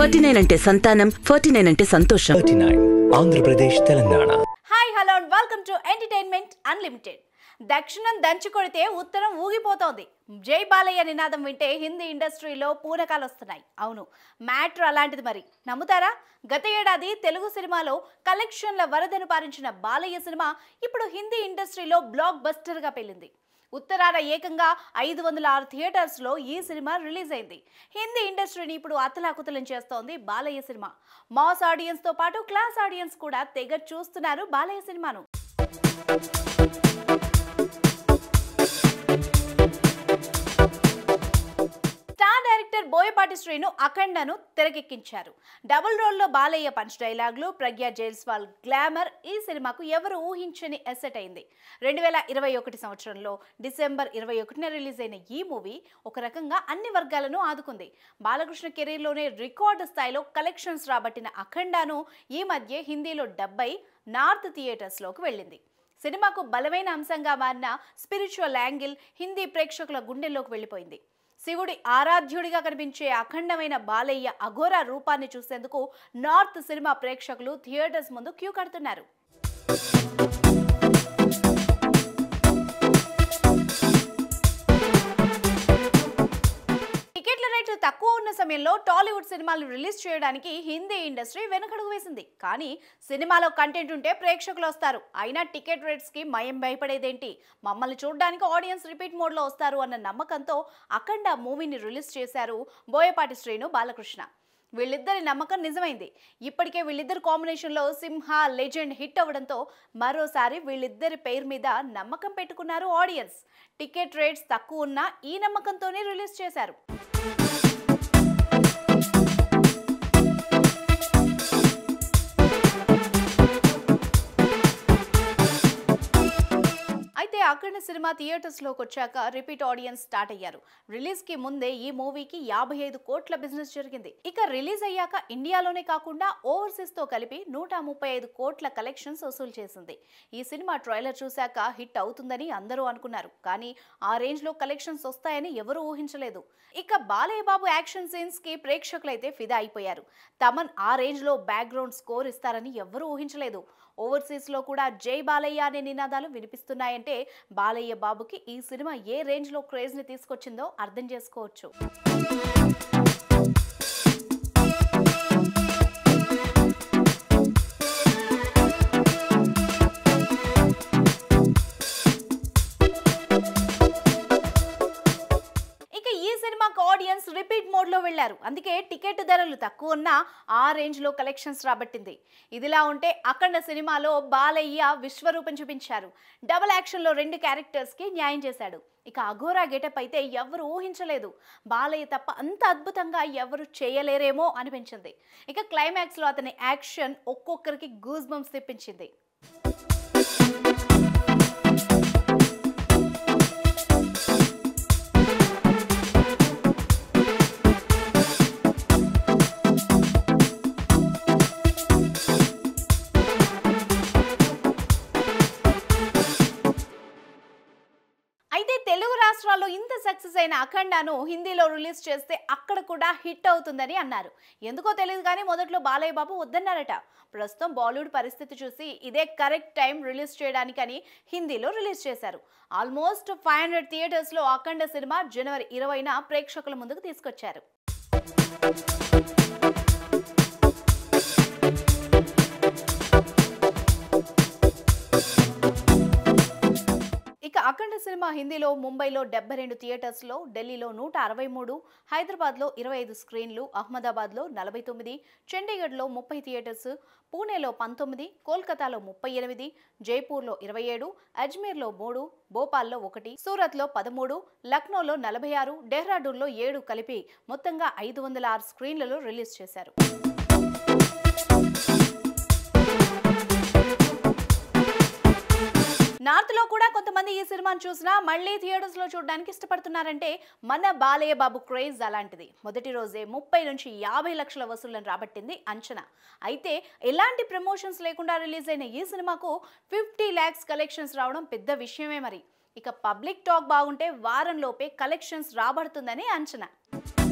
forty nine అంటే సంతానం forty nine అంటే సంతోషం thirty nine Andhra Pradesh Telangana hi hello and welcome to entertainment unlimited దక్షిణం దంచి కొడితే ఉత్తరం ఊగిపోతోంది జై బాలయ్య నినాదం వింటే హిందీ ఇండస్ట్రీలో పూనకాలు వస్తున్నాయి అవును మ్యాటర్ అలాంటిది మరి నమ్ముతారా గత ఏడాది తెలుగు సినిమాలో కలెక్షన్ల వరదను పారించిన బాలయ్య సినిమా ఇప్పుడు హిందీ ఇండస్ట్రీలో బ్లాక్ బస్టర్గా పెళ్ళింది ఉత్తరాన ఏకంగా ఐదు వందల ఆరు థియేటర్స్లో ఈ సినిమా రిలీజ్ అయింది హిందీ ఇండస్ట్రీని ఇప్పుడు అతలాకుతలం చేస్తోంది బాలయ్య సినిమా మాస్ ఆడియన్స్తో పాటు క్లాస్ ఆడియన్స్ కూడా తెగ చూస్తున్నారు బాలయ్య సినిమాను స్టార్ డైరెక్టర్ బోయపాటి శ్రీను అఖండను తెరకెక్కించారు డబుల్ రోల్లో బాలయ్య పంచ్ డైలాగులు ప్రజ్ఞా జైల్స్వాల్ గ్లామర్ ఈ సినిమాకు ఎవరు ఊహించని ఎసెట్ అయింది రెండు వేల ఇరవై ఒకటి సంవత్సరంలో డిసెంబర్ ఇరవై ఒకటిన రిలీజ్ అయిన ఈ మూవీ ఒక రకంగా అన్ని వర్గాలను ఆదుకుంది బాలకృష్ణ కెరీర్లోనే రికార్డు స్థాయిలో కలెక్షన్స్ రాబట్టిన అఖండాను ఈ మధ్య హిందీలో డెబ్బై నార్త్ థియేటర్స్లోకి వెళ్ళింది సినిమాకు బలమైన అంశంగా మారిన స్పిరిచువల్ యాంగిల్ హిందీ ప్రేక్షకుల గుండెల్లోకి వెళ్ళిపోయింది శివుడి ఆరాధ్యుడిగా కనిపించే అఖండమైన బాలయ్య అఘోర రూపాన్ని చూసేందుకు నార్త్ సినిమా ప్రేక్షకులు థియేటర్స్ ముందు క్యూ కడుతున్నారు టికెట్ల రేట్లు తక్కువ ఉన్న సమయంలో టాలీవుడ్ సినిమాలు రిలీజ్ చేయడానికి హిందీ ఇండస్ట్రీ వెనుకడుగు వేసింది కానీ సినిమాలో కంటెంట్ ఉంటే ప్రేక్షకులు వస్తారు అయినా టికెట్ రేట్స్ కి మయం భయపడేదేంటి మమ్మల్ని చూడడానికి ఆడియన్స్ రిపీట్ మోడ్ లో వస్తారు అన్న నమ్మకంతో అఖండ మూవీని రిలీజ్ చేశారు బోయపాటి శ్రీను బాలకృష్ణ వీళ్ళిద్దరి నమ్మకం నిజమైంది ఇప్పటికే వీళ్ళిద్దరు కాంబినేషన్లో సింహ లెజెండ్ హిట్ అవ్వడంతో మరోసారి వీళ్ళిద్దరి పేరు మీద నమ్మకం పెట్టుకున్నారు ఆడియన్స్ టికెట్ రేట్స్ తక్కువ ఉన్నా ఈ నమ్మకంతోనే రిలీజ్ చేశారు అయితే అఖండ సినిమా థియేటర్స్ లోకి వచ్చాక రిపీట్ ఆడియన్స్ స్టార్ట్ అయ్యారు రిలీజ్ కి ముందే ఈ మూవీకి యాభై ఐదు కోట్ల బిజినెస్ జరిగింది ఇక రిలీజ్ అయ్యాక ఇండియాలోనే కాకుండా ఓవర్సీస్ తో కలిపి నూట ముప్పై ఐదు కోట్ల కలెక్షన్స్ వసూలు చేసింది ఈ సినిమా ట్రైలర్ చూశాక హిట్ అవుతుందని అందరూ అనుకున్నారు కానీ ఆ రేంజ్ లో కలెక్షన్స్ వస్తాయని ఎవరూ ఊహించలేదు ఇక బాలయ్య బాబు యాక్షన్ సీన్స్ కి ప్రేక్షకులైతే ఫిదా అయిపోయారు తమన్ ఆ రేంజ్ లో బ్యాక్గ్రౌండ్ స్కోర్ ఇస్తారని ఎవరూ ఊహించలేదు ఓవర్సీస్ లో కూడా జై బాలయ్య అనే నినాదాలు వినిపిస్తున్నాయంటే బాలయ్య బాబుకి ఈ సినిమా ఏ రేంజ్ లో క్రేజ్ ని తీసుకొచ్చిందో అర్థం చేసుకోవచ్చు ఇక ఈ సినిమాకు ఆడియన్స్ రిపీట్ మోడ్ లో వెళ్లారు అందుకే టికెట్ ధరలు తక్కువ ఉన్నా ఆ రేంజ్ లో కలెక్షన్స్ రాబట్టింది ఇదిలా ఉంటే అఖండ సినిమాలో బాలయ్య విశ్వరూపం చూపించారు డబుల్ యాక్షన్ లో రెండు క్యారెక్టర్స్ కి న్యాయం చేశాడు ఇక అఘోరా గెటప్ అయితే ఎవరు ఊహించలేదు బాలయ్య తప్ప అంత అద్భుతంగా ఎవరు చేయలేరేమో అనిపించింది ఇక క్లైమాక్స్ లో అతని యాక్షన్ ఒక్కొక్కరికి గూస్ బంప్స్ తెప్పించింది అయితే తెలుగు రాష్ట్రాల్లో ఇంత సక్సెస్ అయిన అఖండాను హిందీలో రిలీజ్ చేస్తే అక్కడ కూడా హిట్ అవుతుందని అన్నారు ఎందుకో తెలియదు కానీ మొదట్లో బాలయ్య బాబు వద్దన్నారట ప్రస్తుతం బాలీవుడ్ పరిస్థితి చూసి ఇదే కరెక్ట్ టైం రిలీజ్ చేయడానికని హిందీలో రిలీజ్ చేశారు ఆల్మోస్ట్ ఫైవ్ హండ్రెడ్ థియేటర్స్లో అఖండ సినిమా జనవరి ఇరవైన ప్రేక్షకుల ముందుకు తీసుకొచ్చారు ఇక అఖండ సినిమా హిందీలో ముంబైలో డెబ్బై రెండు థియేటర్స్లో ఢిల్లీలో నూట అరవై మూడు హైదరాబాద్లో ఇరవై ఐదు స్క్రీన్లు అహ్మదాబాద్లో నలభై తొమ్మిది చండీగఢ్లో ముప్పై థియేటర్స్ పూణేలో పంతొమ్మిది కోల్కతాలో ముప్పై ఎనిమిది జైపూర్లో ఇరవై ఏడు అజ్మీర్లో మూడు భోపాల్లో ఒకటి సూరత్లో పదమూడు లక్నోలో నలభై ఆరు డెహ్రాడూన్లో ఏడు కలిపి మొత్తంగా ఐదు వందల ఆరు స్క్రీన్లలో రిలీజ్ చేశారు నార్త్ లో కూడా కొంతమంది ఈ సినిమాను చూసినా మళ్ళీ థియేటర్స్ లో చూడడానికి ఇష్టపడుతున్నారంటే మన బాలయ్య బాబు క్రేజ్ అలాంటిది మొదటి రోజే ముప్పై నుంచి యాభై లక్షల వసూళ్లను రాబట్టింది అంచనా అయితే ఎలాంటి ప్రమోషన్స్ లేకుండా రిలీజ్ అయిన ఈ సినిమాకు ఫిఫ్టీ ల్యాక్స్ కలెక్షన్స్ రావడం పెద్ద విషయమే మరి ఇక పబ్లిక్ టాక్ బాగుంటే వారంలోపే కలెక్షన్స్ రాబడుతుందని అంచనా